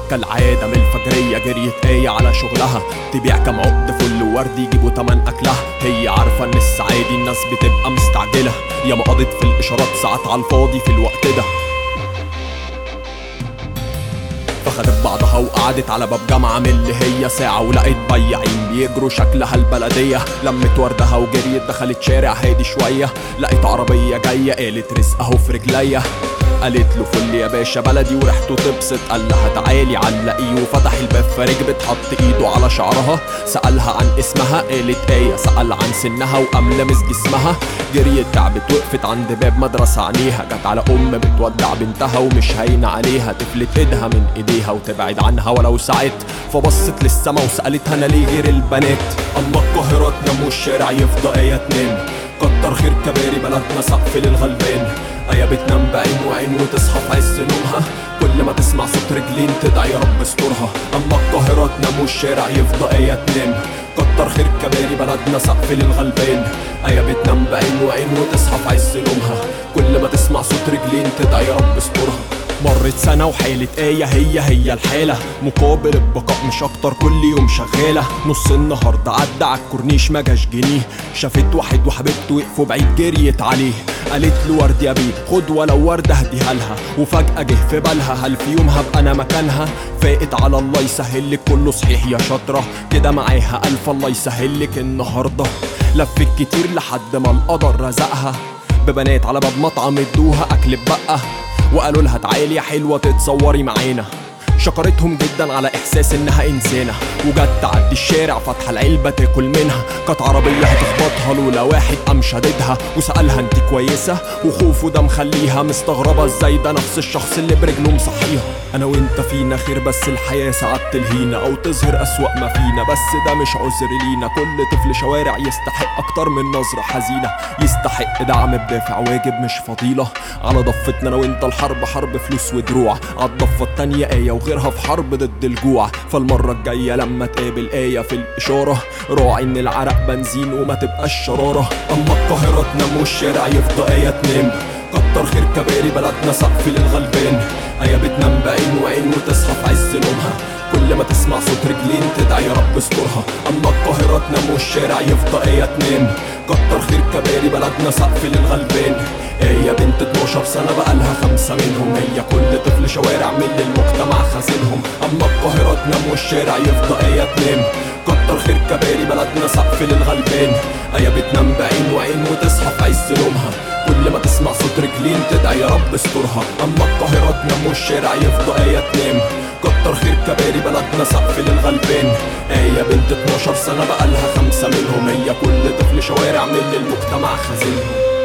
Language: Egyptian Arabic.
كالعادة من الفجرية جريت آية على شغلها تبيع كام عقد فل وورد يجيبوا تمن أكلها هي عارفة إن الساعة دي الناس بتبقى مستعجلة يا ما قضت في الإشارات ساعات على الفاضي في الوقت ده فخدت بعضها وقعدت على باب جامعة من اللي هي ساعة ولقيت بياعين بيجروا شكلها البلدية لمت وردها وجريت دخلت شارع هادي شوية لقيت عربية جاية قالت رزق اهو في رجليا قالت له فل يا باشا بلدي وريحته تبسط قال لها تعالي علقيه وفتح الباب فركبت حط ايده على شعرها سألها عن اسمها قالت ايه سأل عن سنها وقام لمس جسمها جريت تعبت وقفت عند باب مدرسة عينيها جت على ام بتودع بنتها ومش هاينة عليها تفلت ايدها من ايديها وتبعد عنها ولو ساعت فبصت للسما وسألتها انا ليه غير البنات اما القاهرة تنام والشارع يفضى ايه تنام كتر خير كباري بلدنا سقف للغلبان ايا بتنام بعين وعين وتصحى في عز نومها كل ما تسمع صوت رجلين تدعي يا رب استرها اما القاهرة تنام والشارع يفضى ايا تنام كتر خير كباري بلدنا سقف للغلبان ايا بتنام بعين وعين وتصحى في عز نومها كل ما تسمع صوت رجلين تدعي يا رب استرها مرت سنة وحالة آية هي هي الحالة مقابل البقاء مش أكتر كل يوم شغالة نص النهاردة عدى على الكورنيش ما جاش جنيه شافت واحد وحبيبته وقفوا بعيد جريت عليه قالت له ورد يا بيه خد ولو وردة هديها لها وفجأة جه في بالها هل في يوم هبقى أنا مكانها فاقت على الله يسهل لك كله صحيح يا شاطرة كده معاها ألف الله يسهل لك النهاردة لفت كتير لحد ما القدر رزقها ببنات على باب مطعم ادوها أكل بقى وقالوا لها تعالي يا حلوة تتصوري معانا شكرتهم جدا على احساس انها انسانه وجت تعدي الشارع فاتحه العلبه تاكل منها كانت عربيه هتخبطها لولا واحد قام شاددها وسالها انت كويسه وخوفه ده مخليها مستغربه ازاي ده نفس الشخص اللي برجله مصحيها انا وانت فينا خير بس الحياه ساعات تلهينا او تظهر اسوأ ما فينا بس ده مش عذر لينا كل طفل شوارع يستحق اكتر من نظره حزينه يستحق دعم بدافع واجب مش فضيله على ضفتنا انا وانت الحرب حرب فلوس ودروع على الضفه التانيه ايه وغيرها في حرب ضد الجوع فالمره الجايه لما تقابل ايه في الاشاره راعي ان العرق بنزين وما تبقاش شراره اما القاهره تنام والشارع يفضى ايه تنام كتر خير كباري بلدنا سقف للغلبان ايا بتنام بعين وعين وتصحى في عز نومها كل ما تسمع صوت رجلين تدعي يا رب استرها اما القاهرة تنام والشارع يفضى ايه تنام كتر خير كباري بلدنا سقف للغلبان هي بنت 12 سنة بقالها خمسة منهم هي كل طفل شوارع من المجتمع خازنهم اما القاهرة تنام والشارع يفضى ايه تنام كتر خير كباري بلدنا سقف للغلبان ايا بتنام بعين وعين وتصحى في عز نومها كل ما تسمع صوت رجلين تدعي يا رب استرها اما القاهرة تنام والشارع يفضى ايه تنام كتر خير كباري بلدنا سقف للغلبان هي بنت 12 سنة بقالها خمسة منهم هي كل طفل شوارع من المجتمع خازنهم